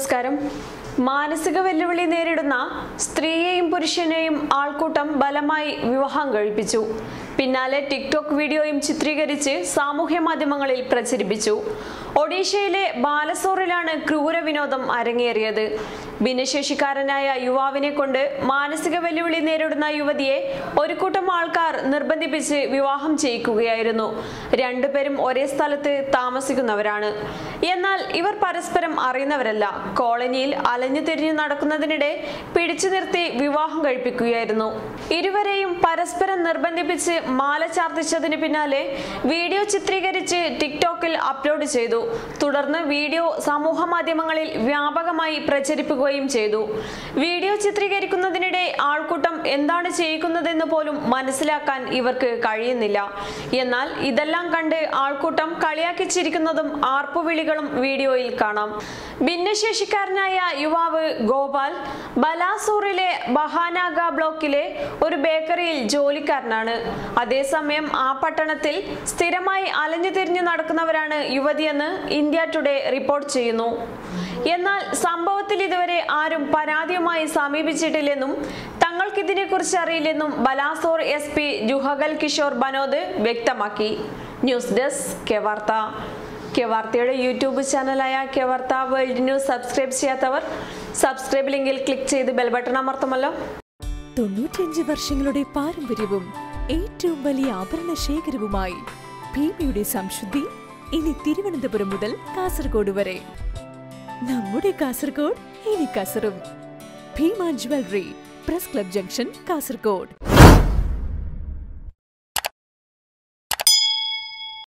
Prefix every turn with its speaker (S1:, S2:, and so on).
S1: നമസ്കാരം മാനസിക വെല്ലുവിളി നേരിടുന്ന സ്ത്രീയെയും പുരുഷനെയും ആൾക്കൂട്ടം ബലമായി വിവാഹം കഴിപ്പിച്ചു പിന്നാലെ ടിക്ടോക്ക് വീഡിയോയും ചിത്രീകരിച്ച് സാമൂഹ്യ മാധ്യമങ്ങളിൽ പ്രചരിപ്പിച്ചു ഒഡീഷയിലെ ബാലസോറിലാണ് ക്രൂര വിനോദം അരങ്ങേറിയത് ഭിന്നശേഷിക്കാരനായ യുവാവിനെ കൊണ്ട് മാനസിക വെല്ലുവിളി നേരിടുന്ന യുവതിയെ ഒരു കൂട്ടം ആൾക്കാർ നിർബന്ധിപ്പിച്ച് വിവാഹം ചെയ്യിക്കുകയായിരുന്നു രണ്ടുപേരും ഒരേ സ്ഥലത്ത് താമസിക്കുന്നവരാണ് എന്നാൽ ഇവർ പരസ്പരം അറിയുന്നവരല്ല കോളനിയിൽ അലഞ്ഞു തിരിഞ്ഞു നടക്കുന്നതിനിടെ പിടിച്ചു നിർത്തി വിവാഹം കഴിപ്പിക്കുകയായിരുന്നു ഇരുവരെയും പരസ്പരം നിർബന്ധിപ്പിച്ച് മാല ചാർത്തിച്ചതിന് പിന്നാലെ വീഡിയോ ചിത്രീകരിച്ച് ടിക്ടോക്കിൽ അപ്ലോഡ് ചെയ്തു തുടർന്ന് വീഡിയോ സമൂഹ മാധ്യമങ്ങളിൽ വ്യാപകമായി പ്രചരിപ്പിക്കുകയും ചെയ്തു വീഡിയോ ചിത്രീകരിക്കുന്നതിനിടെ ആൾക്കൂട്ടം എന്താണ് ചെയ്യിക്കുന്നതെന്ന് പോലും മനസ്സിലാക്കാൻ ഇവർക്ക് കഴിയുന്നില്ല എന്നാൽ ഇതെല്ലാം കണ്ട് ആൾക്കൂട്ടം കളിയാക്കി ചിരിക്കുന്നതും ആർപ്പുവിളികളും വീഡിയോയിൽ കാണാം ഭിന്നശേഷിക്കാരനായ യുവാവ് ഗോപാൽ ബലാസൂറിലെ ബഹാനാഗ ബ്ലോക്കിലെ ഒരു ബേക്കറിയിൽ ജോലിക്കാരനാണ് അതേസമയം ആ പട്ടണത്തിൽ സ്ഥിരമായി അലഞ്ഞു തിരിഞ്ഞു നടക്കുന്നവരാണ് യുവതിയെന്ന് ഇന്ത്യ ടുഡേ റിപ്പോർട്ട് ചെയ്യുന്നു എന്നാൽ സംഭവത്തിൽ ഇതുവരെ ആരും പരാതിയുമായി സമീപിച്ചിട്ടില്ലെന്നും തങ്ങൾക്കിതിനെക്കുറിച്ച് അറിയില്ലെന്നും ബലാസോർ എസ് പി ജുഹഗൽ കിഷോർ ബനോദ് വ്യക്തമാക്കി ന്യൂസ് ഡെസ്ക് കെ വാർത്ത കെ വാർത്തയുടെ യൂട്യൂബ് ചാനലായ കെ വാർത്ത വേൾഡ് ന്യൂസ് സബ്സ്ക്രൈബ് ചെയ്യാത്തവർ സബ്സ്ക്രൈബ് ലിങ്കിൽ ക്ലിക്ക് ചെയ്ത് ബെൽ ബട്ടൺ അമർത്തുമല്ലോ
S2: തൊണ്ണൂറ്റിയഞ്ച് വർഷങ്ങളുടെ പാരമ്പര്യവും ഏറ്റവും വലിയ ആഭരണ ശേഖരവുമായി ഭീമയുടെ സംശുദ്ധി ഇനി തിരുവനന്തപുരം മുതൽ കാസർഗോഡ് വരെ നമ്മുടെ കാസർഗോഡ് ഇനി കസറും Bhima jewellery press club junction Kasaragod